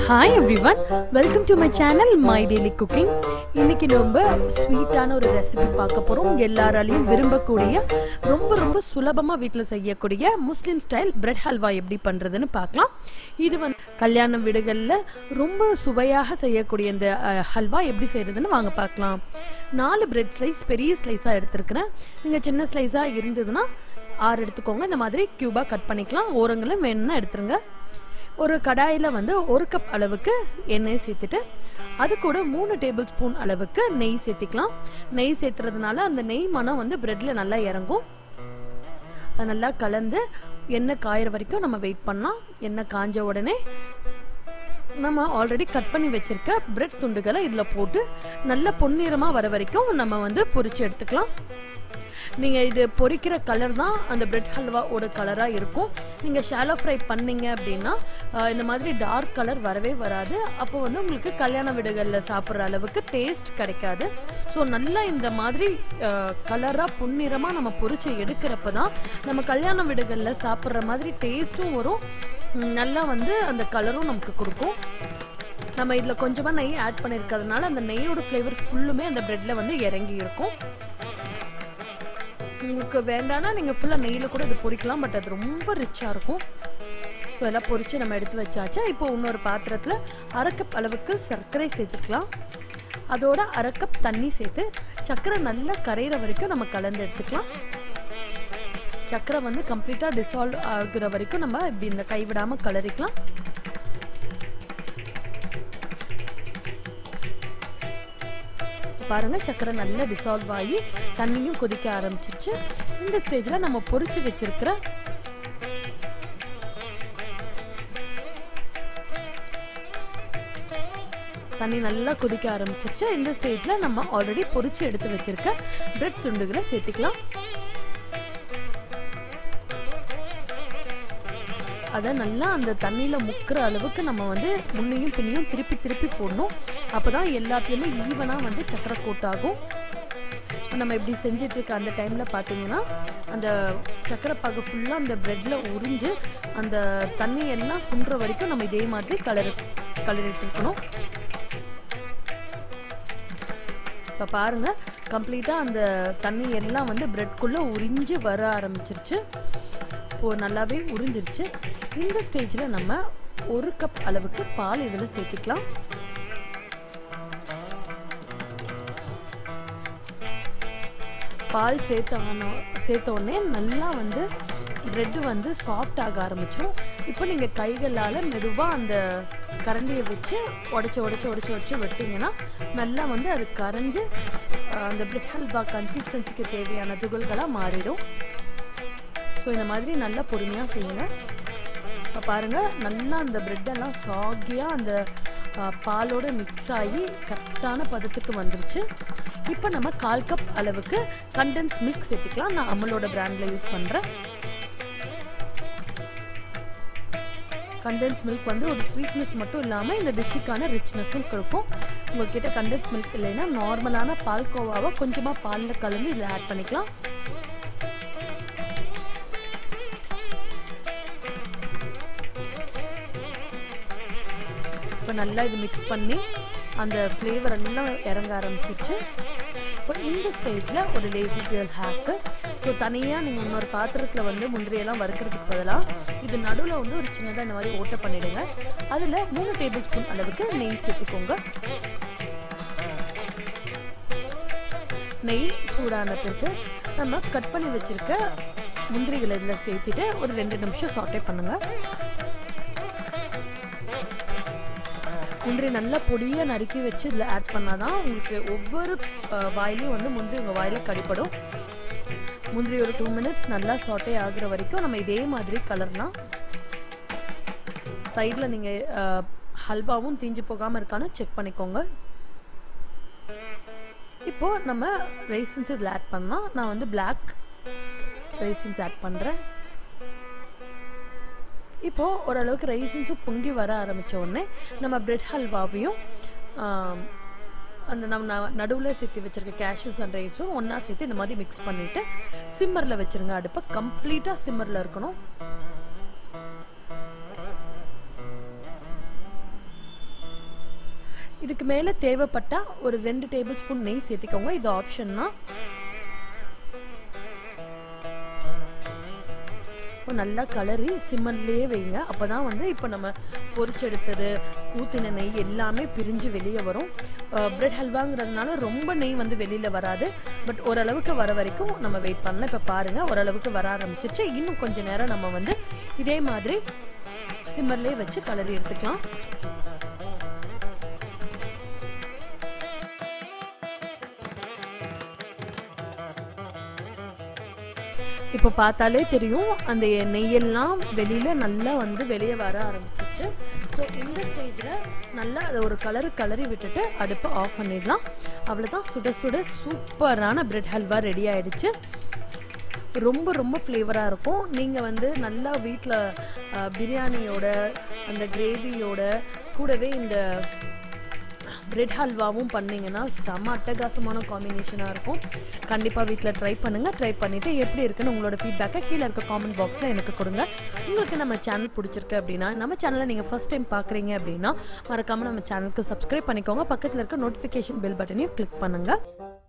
hi everyone welcome to my channel my daily cooking இன்னைக்கு நம்ம ஸ்வீட்டான ஒரு ரெசிபி பார்க்க போகிறோம் எல்லாராலையும் விரும்பக்கூடிய ரொம்ப ரொம்ப சுலபமாக வீட்டில் செய்யக்கூடிய முஸ்லீம் ஸ்டைல் பிரெட் ஹல்வா எப்படி பண்ணுறதுன்னு பார்க்கலாம் இது வந்து கல்யாண வீடுகளில் ரொம்ப சுவையாக செய்யக்கூடிய இந்த அஹ், ஹல்வா எப்படி செய்கிறதுன்னு வாங்க பார்க்கலாம் நாலு பிரெட் ஸ்லைஸ் பெரிய ஸ்லைஸாக எடுத்திருக்கிறேன் நீங்கள் சின்ன ஸ்லைஸாக இருந்ததுன்னா ஆறு எடுத்துக்கோங்க இந்த மாதிரி க்யூபாக கட் பண்ணிக்கலாம் ஓரங்களும் வேணும்னா எடுத்துருங்க ஒரு கடாயில் வந்து ஒரு கப் அளவுக்கு எண்ணெய் சேர்த்துட்டு அது கூட மூணு டேபிள் ஸ்பூன் அளவுக்கு நெய் சேர்த்திக்கலாம் நெய் சேர்த்துறதுனால அந்த நெய் மனம் வந்து பிரெட்ல நல்லா இறங்கும் அது நல்லா கலந்து எண்ணெய் காயிற வரைக்கும் நம்ம வெயிட் பண்ணலாம் எண்ணெய் காஞ்ச உடனே நம்ம ஆல்ரெடி கட் பண்ணி வச்சிருக்க பிரெட் துண்டுகளை இதில் போட்டு நல்ல பொன்னிறமாக வர வரைக்கும் நம்ம வந்து பொரிச்சு எடுத்துக்கலாம் நீங்கள் இது பொரிக்கிற கலர் தான் அந்த பிரெட் ஹல்வாவோட கலராக இருக்கும் நீங்கள் ஷாலோ ஃப்ரை பண்ணீங்க அப்படின்னா ஆஹ், இந்த மாதிரி டார்க் கலர் வரவே வராது அப்போ வந்து உங்களுக்கு கல்யாண வீடுகளில் சாப்பிட்ற அளவுக்கு டேஸ்ட் கிடைக்காது ஸோ நல்லா இந்த மாதிரி கலராக பொன்னிறமாக நம்ம பொரிச்சு எடுக்கிறப்ப தான் நம்ம கல்யாண வீடுகளில் சாப்பிட்ற மாதிரி டேஸ்ட்டும் வரும் ம், நல்லா வந்து அந்த கலரும் நமக்கு கொடுக்கும் நம்ம இதில் கொஞ்சமாக நெய் ஆட் பண்ணியிருக்கிறதுனால அந்த நெய்யோட ஃப்ளேவர் ஃபுல்லுமே அந்த ப்ரெட்டில் வந்து இறங்கி இருக்கும் உங்களுக்கு வேண்டாம்னா நீங்கள் ஃபுல்லாக நெய்யில் கூட இது பொரிக்கலாம் பட் அது ரொம்ப ரிச்சாக இருக்கும் ஸோ எல்லாம் பொரித்து நம்ம எடுத்து வச்சாச்சா இப்போ இன்னொரு பாத்திரத்தில் அரை கப் அளவுக்கு சர்க்கரை சேர்த்துக்கலாம் அதோட அரை கப் தண்ணி சேர்த்து சர்க்கரை நல்லா கரையிற வரைக்கும் நம்ம கலந்து எடுத்துக்கலாம் சர்க்கரை வந்து கம்ப்ளீட்டாக டிசால்வ் ஆகுற வரைக்கும் நம்ம இப்படி இந்த கைவிடாமல் கலரிக்கலாம் பாருங்க சர்க்கரை நல்லா டிசால்வ் ஆகி தண்ணியும் கொதிக்க ஆரம்பிச்சிருச்சு இந்த ஸ்டேஜில் நம்ம பொரிச்சு வச்சிருக்கிற தண்ணி நல்லா கொதிக்க ஆரம்பிச்சிருச்சு இந்த ஸ்டேஜில் நம்ம ஆல்ரெடி பொரிச்சு எடுத்து வச்சிருக்க பிரெட் துண்டுகளை சேர்த்துக்கலாம் அதை நல்லா அந்த தண்ணியில் முக்கிற அளவுக்கு நம்ம வந்து முன்னையும் பின்னையும் திருப்பி திருப்பி போடணும் அப்போ தான் எல்லாத்துலேயுமே ஈவனாக வந்து சக்கரை கோட்டாகும் நம்ம இப்படி செஞ்சுட்டு இருக்க அந்த டைமில் பார்த்தீங்கன்னா அந்த சக்கரை பாகு ஃபுல்லாக அந்த ப்ரெட்டில் உறிஞ்சு அந்த தண்ணி எல்லாம் சுண்டுற வரைக்கும் நம்ம இதே மாதிரி கலர் கலரிட்டு இருக்கணும் இப்போ பாருங்கள் கம்ப்ளீட்டாக அந்த தண்ணி எல்லாம் வந்து ப்ரெட்குள்ளே உறிஞ்சு வர ஆரம்பிச்சிருச்சு இப்போ நல்லாவே உறிஞ்சிருச்சு இந்த ஸ்டேஜில் நம்ம ஒரு கப் அளவுக்கு பால் இதில் சேர்த்துக்கலாம் பால் சேர்த்த சேர்த்த உடனே நல்லா வந்து ப்ரெட்டு வந்து சாஃப்ட் ஆக ஆரம்பிச்சிடும் இப்போ நீங்கள் கைகளால் மெதுவாக அந்த கரண்டியை வச்சு உடச்சி உடச்சி உடச்சி உடச்சி விட்டிங்கன்னா நல்லா வந்து அது கரைஞ்சு அஹ், அந்த பிரெட் ஹல்வா கன்சிஸ்டன்சிக்கு தேவையான துகள்களாக மாறிடும் ஸோ இந்த மாதிரி நல்லா பொறுமையாக செய்யுங்க இப்போ பாருங்கள் நல்லா அந்த ப்ரெட்டெல்லாம் சாகியாக அந்த ஆ, பாலோட மிக்ஸ் ஆகி கரெக்டான பதத்துக்கு வந்துருச்சு இப்போ நம்ம கால் கப் அளவுக்கு கண்டென்ஸ் மில்க் சேர்த்துக்கலாம் நான் அமுலோட பிராண்டில் யூஸ் பண்ணுறேன் கண்டென்ஸ் மில்க் வந்து ஒரு ஸ்வீட்னஸ் மட்டும் இல்லாமல் இந்த டிஷ்ஷுக்கான ரிச்னஸும் கொடுக்கும் உங்ககிட்ட கண்டென்ஸ் மில்க் இல்லைன்னா நார்மலான பால் கோவாவை கொஞ்சமாக பாலில் கலந்து இதில் ஆட் பண்ணிக்கலாம் இப்போ நல்லா இது மிக்ஸ் பண்ணி அந்த ஃப்ளேவர் எல்லாம் இறங்க ஆரம்பிச்சிருச்சு இப்போ இந்த ஸ்டேஜில் ஒரு லேசி கேர்ள் ஹேக்கு ஸோ தனியாக நீங்கள் இன்னொரு பாத்திரத்தில் வந்து முந்திரியெல்லாம் வறுக்கிறதுக்கு பதிலாக இது நடுவில் வந்து ஒரு சின்னதாக இந்த மாதிரி ஓட்டை பண்ணிடுங்க அதில் மூணு டேபிள் ஸ்பூன் அளவுக்கு நெய் சேர்த்துக்கோங்க நெய் சூடான பிறகு நம்ம கட் பண்ணி வச்சிருக்க முந்திரிகளை இதில் சேர்த்துட்டு ஒரு ரெண்டு நிமிஷம் சாட்டே பண்ணுங்கள் முந்திரி நல்லா பொடியாக நறுக்கி வச்சு இதில் ஆட் பண்ணாதான் உங்களுக்கு ஒவ்வொரு அஹ், வாயிலையும் வந்து முந்திரி உங்கள் வாயில் கடிப்படும் முந்திரி ஒரு டூ மினிட்ஸ் நல்லா சாட்டே ஆகுற வரைக்கும் நம்ம இதே மாதிரி கலர்லாம் சைடில் நீங்கள் ஹல்வாவும் தீஞ்சு போகாமல் இருக்கான்னு செக் பண்ணிக்கோங்க இப்போ நம்ம ரைசின்ஸ் இதில் ஆட் பண்ணலாம் நான் வந்து பிளாக் ரைசின்ஸ் ஆட் பண்ணுறேன் இப்போ ஓரளவுக்கு ரைசின்ஸும் பொங்கி வர ஆரம்பிச்ச உடனே நம்ம பிரெட் ஹல்வாவையும் ஆம், அந்த நம்ம நடுவில் சேர்த்து வச்சிருக்க கேஷ்யூஸ் அண்ட் ரைஸும் ஒன்றா சேர்த்து இந்த மாதிரி மிக்ஸ் பண்ணிவிட்டு சிம்மரில் வச்சிருங்க அடுப்பை கம்ப்ளீட்டாக சிம்மரில் இருக்கணும் இதுக்கு மேலே தேவைப்பட்டால் ஒரு ரெண்டு டேபிள் ஸ்பூன் நெய் சேர்த்திக்கோங்க இது ஆப்ஷன் தான் இப்போ நல்லா கலரி சிம்மன்லேயே வைங்க அப்போ தான் வந்து இப்போ நம்ம பொரிச்செடுத்தது ஊற்றின நெய் எல்லாமே பிரிஞ்சு வெளியே வரும் பிரெட் ஹல்வாங்கிறதுனால ரொம்ப நெய் வந்து வெளியில் வராது பட் ஓரளவுக்கு வர வரைக்கும் நம்ம வெயிட் பண்ணலாம் இப்போ பாருங்கள் ஓரளவுக்கு வர ஆரம்பிச்சிருச்சு இன்னும் கொஞ்சம் நேரம் நம்ம வந்து இதே மாதிரி சிம்மர்லேயே வச்சு கலரி எடுத்துக்கலாம் இப்போ பார்த்தாலே தெரியும் அந்த நெய்யெல்லாம் வெளியில் நல்லா வந்து வெளியே வர ஆரம்பிச்சிச்சு ஸோ இந்த ஸ்டேஜில் நல்லா அதை ஒரு கலரு கலரி விட்டுட்டு அடுப்பை ஆஃப் பண்ணிடலாம் அவ்வளோதான் சுட சுட சூப்பரான பிரெட் ஹல்வா ரெடி ஆயிடுச்சு ரொம்ப ரொம்ப ஃப்ளேவராக இருக்கும் நீங்கள் வந்து நல்லா வீட்டில் பிரியாணியோட அந்த கிரேவியோட கூடவே இந்த பிரெட் ஹல்வாவும் பண்ணிங்கன்னா செம அட்டகாசமான காம்பினேஷனாக இருக்கும் கண்டிப்பாக வீட்டில் ட்ரை பண்ணுங்கள் ட்ரை பண்ணிவிட்டு எப்படி இருக்குன்னு உங்களோட ஃபீட்பேக்கை கீழே இருக்க காமெண்ட் பாக்ஸில் எனக்கு கொடுங்க உங்களுக்கு நம்ம சேனல் பிடிச்சிருக்கு அப்படின்னா நம்ம சேனலை நீங்கள் ஃபஸ்ட் டைம் பார்க்குறீங்க அப்படின்னா மறக்காமல் நம்ம சேனலுக்கு சப்ஸ்கிரைப் பண்ணிக்கோங்க பக்கத்தில் இருக்க நோட்டிஃபிகேஷன் பெல் பட்டனையும் கிளிக் பண்ணுங்கள்